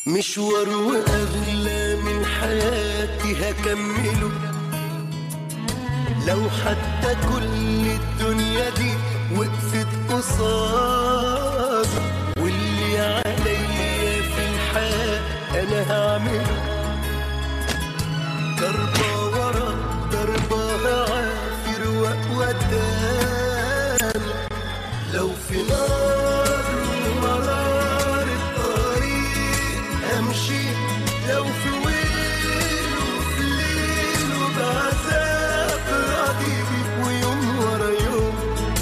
مشوار وأغلى من حياتي هكمله لو حتى كل الدنيا دي وقفت قصادي واللي عليا في الحياة أنا هعمله ضربة ورا ضربة عافر وقدام لو في نار ومرار الطريق امشي لو في ويل وفي ليل وبعذاب راضي بيك ويوم ورا يوم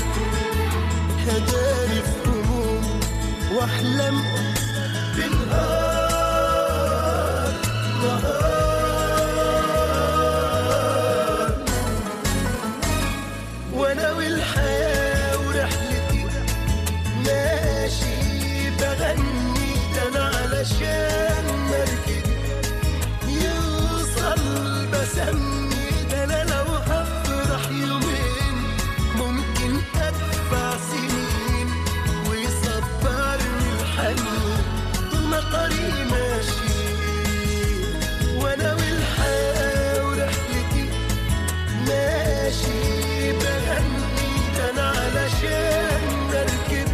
هداني في هموم واحلم بالنهار نهار وانا والحياة ورحلتي ماشي بغني ده انا علشان مركبي يوصل بسمي ده انا لو هفرح يومين ممكن ادفع سنين ويصبرني الحنين طول ما طريقي ماشي وانا والحياة ورحلتي ماشي بغني ده انا علشان مركب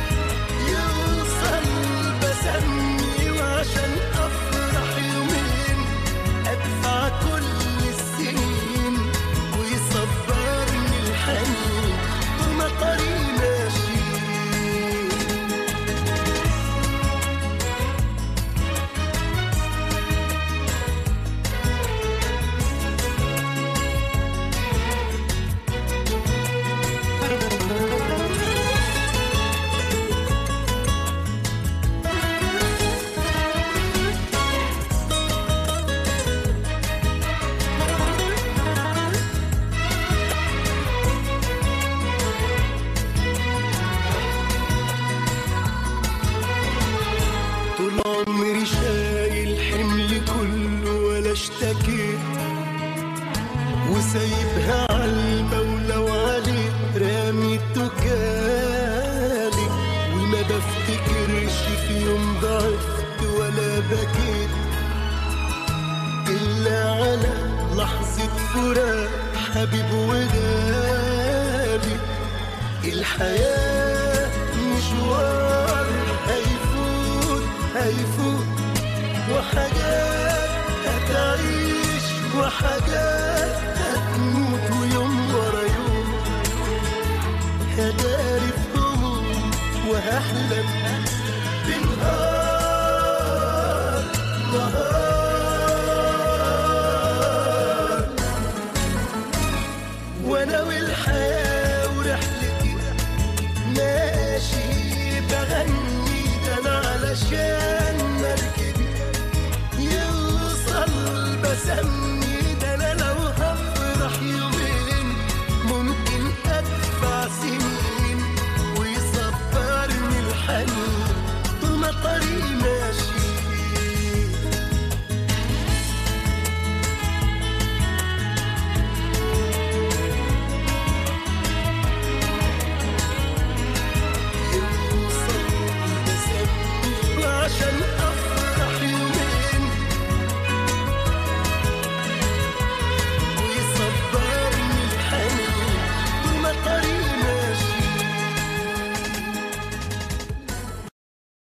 يوصل بسمي وعشان افرح يومين ادفع كل السنين ويصبرني الحنين طول ما طريقي ماشي طول عمري شايل حملي كله ولا اشتكيت وسايبها عالمولى وعليه رامي التكالي وما بفتكرش في يوم ضعفت ولا بكيت إلا على لحظة فراق حبيب وغالي الحياة مشوار هيفوت هيفوت وحاجات هتعيش وحاجات هتموت ويوم ورا يوم هداري في هموم وهحلم